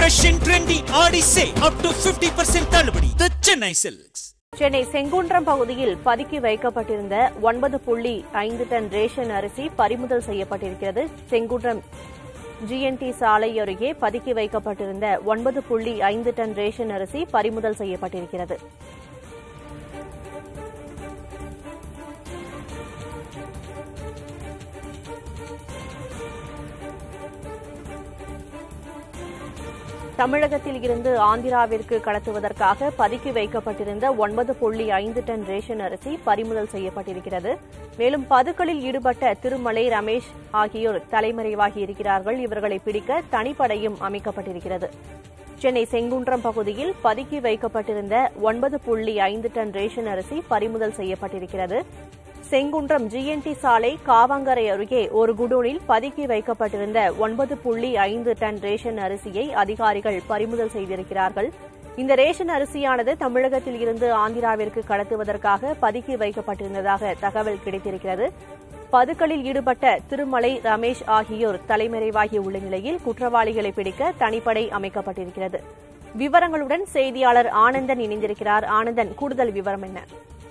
fresh and trendy ஆடி சே up to 50% தள்ளுபடி the chennai silks Chennai Sengundram பகுதியில் பதுக்கி வைக்கப்பட்டிருந்த ஒன்பது புள்ளி ஐந்து டன் ரேஷன் அரிசி பறிமுதல் செய்யப்பட்டிருக்கிறது செங்குன்றம் ஜிஎன்டி சாலை அருகே பதுக்கி வைக்கப்பட்டிருந்த ஒன்பது புள்ளி ஐந்து டன் ரேஷன் அரிசி பறிமுதல் செய்யப்பட்டிருக்கிறது தமிழகத்தில் இருந்து ஆந்திராவிற்கு கடத்துவதற்காக பதுக்கி வைக்கப்பட்டிருந்த ஒன்பது புள்ளி ஐந்து டன் ரேஷன் அரிசி பறிமுதல் செய்யப்பட்டிருக்கிறது மேலும் பதுக்கலில் ஈடுபட்ட திருமலை ரமேஷ் ஆகியோர் தலைமறைவாகி இருக்கிறார்கள் இவர்களை பிடிக்க தனிப்படையும் அமைக்கப்பட்டிருக்கிறது சென்னை செங்குன்றம் பகுதியில் பதுக்கி வைக்கப்பட்டிருந்த ஒன்பது புள்ளி ஐந்து டன் ரேஷன் அரிசி பறிமுதல் செய்யப்பட்டிருக்கிறது செங்குன்றம் ஜிஎன்டி சாலை காவாங்கரை அருகே ஒரு குடோனில் பதுக்கி வைக்கப்பட்டிருந்த ஒன்பது புள்ளி ஐந்து டன் ரேஷன் அரிசியை அதிகாரிகள் பறிமுதல் செய்திருக்கிறார்கள் இந்த ரேஷன் அரிசியானது தமிழகத்தில் இருந்து ஆந்திராவிற்கு கடத்துவதற்காக பதுக்கி வைக்கப்பட்டிருந்ததாக தகவல் கிடைத்திருக்கிறது பதுக்கலில் ஈடுபட்ட திருமலை ரமேஷ் ஆகியோர் தலைமறைவாகி உள்ள நிலையில் குற்றவாளிகளை பிடிக்க தனிப்படை அமைக்கப்பட்டிருக்கிறது விவரங்களுடன் செய்தியாளர் ஆனந்தன் இணைந்திருக்கிறார் ஆனந்தன் கூடுதல் விவரம் என்ன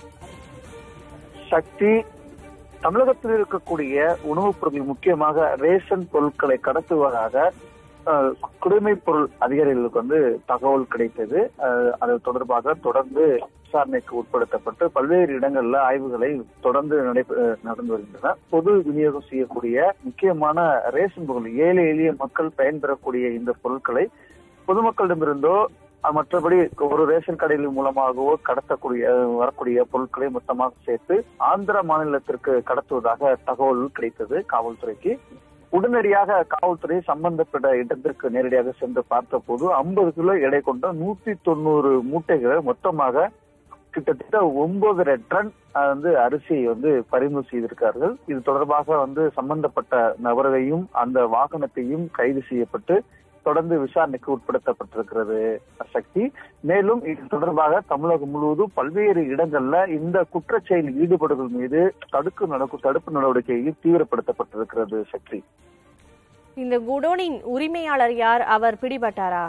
சக்தி தமிழகத்தில் இருக்கக்கூடிய உணவுப் பொருட்கள் முக்கியமாக ரேஷன் பொருட்களை கடத்துவதாக அஹ், குடிமைப் பொருள் அதிகாரிகளுக்கு வந்து தகவல் கிடைத்தது அஹ், அது தொடர்பாக தொடர்ந்து விசாரணைக்கு உட்படுத்தப்பட்டு பல்வேறு இடங்கள்ல ஆய்வுகளை தொடர்ந்து நடைபெ அஹ், நடந்து வருகின்றன பொது விநியோகம் செய்யக்கூடிய முக்கியமான ரேஷன் பொருள் ஏழை எளிய மக்கள் பயன்பெறக்கூடிய இந்த பொருட்களை பொதுமக்களிடமிருந்தோ அஹ், மற்றபடி ஒரு ரேஷன் கடைகள் மூலமாகவோ கடத்தக்கூடிய அஹ், வரக்கூடிய பொருட்களை மொத்தமாக சேர்த்து ஆந்திர மாநிலத்திற்கு கடத்துவதாக தகவல் கிடைத்தது காவல்துறைக்கு உடனடியாக காவல்துறை சம்பந்தப்பட்ட இடத்திற்கு நேரடியாக சென்று பார்த்தபோது ஐம்பது கிலோ எடை கொண்ட நூத்தி தொண்ணூறு மூட்டைகளை மொத்தமாக கிட்டத்தட்ட ஒன்பதரை டன் அஹ், வந்து அரிசியை வந்து பறிமுதல் செய்திருக்கார்கள் இது தொடர்பாக வந்து சம்பந்தப்பட்ட நபரையும் அந்த வாகனத்தையும் கைது செய்யப்பட்டு தொடர்ந்து விசாரணைக்கு உட்படுத்தப்பட்டிருக்கிறது சக்தி மேலும் இது தொடர்பாக தமிழகம் முழுவதும் பல்வேறு இடங்கள்ல இந்த குற்றச் செயலில் ஈடுபடுவர்கள் மீது தடுக்கு நடக்கும் தடுப்பு நடவடிக்கையில் தீவிரப்படுத்தப்பட்டிருக்கிறது சக்தி இந்த குடோனின் உரிமையாளர் யார் அவர் பிடிபட்டாரா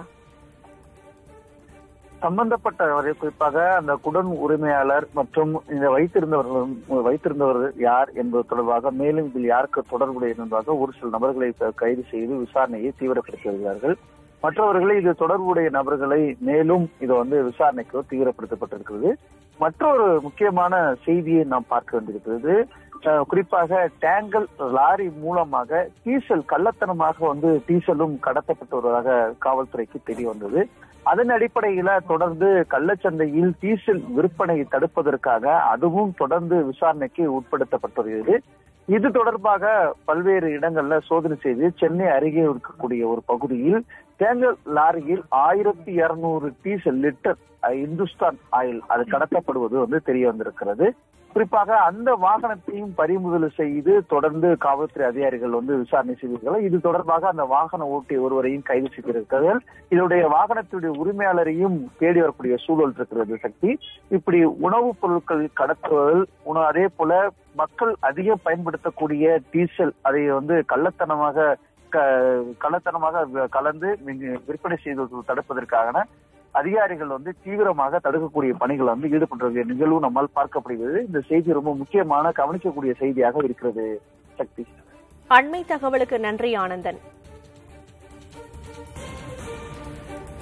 சம்பந்தப்பட்டவரை குறிப்பாக அந்த குடன் உரிமையாளர் மற்றும் இந்த வைத்திருந்தவர்கள் வைத்திருந்தவர்கள் யார் என்பது தொடர்பாக மேலும் இதில் யாருக்கு தொடர்புடைய என்பதாக ஒரு சில நபர்களை க- கைது செய்து விசாரணையை தீவிரப்படுத்தி வருகிறார்கள் மற்றவர்களை இது தொடர்புடைய நபர்களை மேலும் இது வந்து விசாரணைக்கு தீவிரப்படுத்தப்பட்டிருக்கிறது மற்றொரு முக்கியமான செய்தியை நாம் பார்க்க வேண்டியிருக்கிறது அஹ், குறிப்பாக டேங்கல் லாரி மூலமாக டீசல் கள்ளத்தனமாக வந்து டீசலும் கடத்தப்பட்டு வருவதாக காவல்துறைக்கு தெரிய வந்தது அதன் அடிப்படையில தொடர்ந்து கள்ளச்சந்தையில் டீசல் விற்பனையை தடுப்பதற்காக அதுவும் தொடர்ந்து விசாரணைக்கு உட்படுத்தப்பட்டு வருகிறது இது தொடர்பாக பல்வேறு இடங்கள்ல சோதனை செய்து சென்னை அருகே இருக்கக்கூடிய ஒரு பகுதியில் தேங்கல் லாரியில் ஆயிரத்தி இருநூறு டீசல் லிட்டர் அஹ், இந்துஸ்தான் ஆயில் அது கடத்தப்படுவது வந்து தெரிய வந்திருக்கிறது குறிப்பாக அந்த வாகனத்தையும் பறிமுதல் செய்து தொடர்ந்து காவல்துறை அதிகாரிகள் வந்து விசாரணை செய்திருக்கிறார்கள் இது தொடர்பாக அந்த வாகன ஓட்டி ஒருவரையும் கைது செய்திருக்கிறார்கள் இதனுடைய வாகனத்துடைய உரிமையாளரையும் தேடி வரக்கூடிய சூழல் இருக்கிறது சக்தி இப்படி உணவுப் பொருட்கள் கடத்துவதில் உண- அதே போல மக்கள் அதிகம் பயன்படுத்தக்கூடிய டீசல் அதை வந்து கள்ளத்தனமாக க- கள்ளத்தனமாக வ- கலந்து விங்க- விற்பனை செய்து தடுப்பதற்கான அதிகாரிகள் வந்து தீவிரமாக தடுக்கக்கூடிய பணிகள் வந்து ஈடுபட்ட நிகழ்வு நம்மால் பார்க்கப்படுகிறது இந்த செய்தி ரொம்ப முக்கியமான கவனிக்கக்கூடிய செய்தியாக இருக்கிறது சக்தி அண்மை தகவலுக்கு நன்றி ஆனந்தன்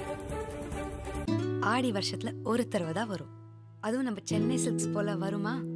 ஆடி வருஷத்துல ஒரு தடவை தான் வரும் அதுவும் நம்ம சென்னை சில்க்ஸ் போல வருமா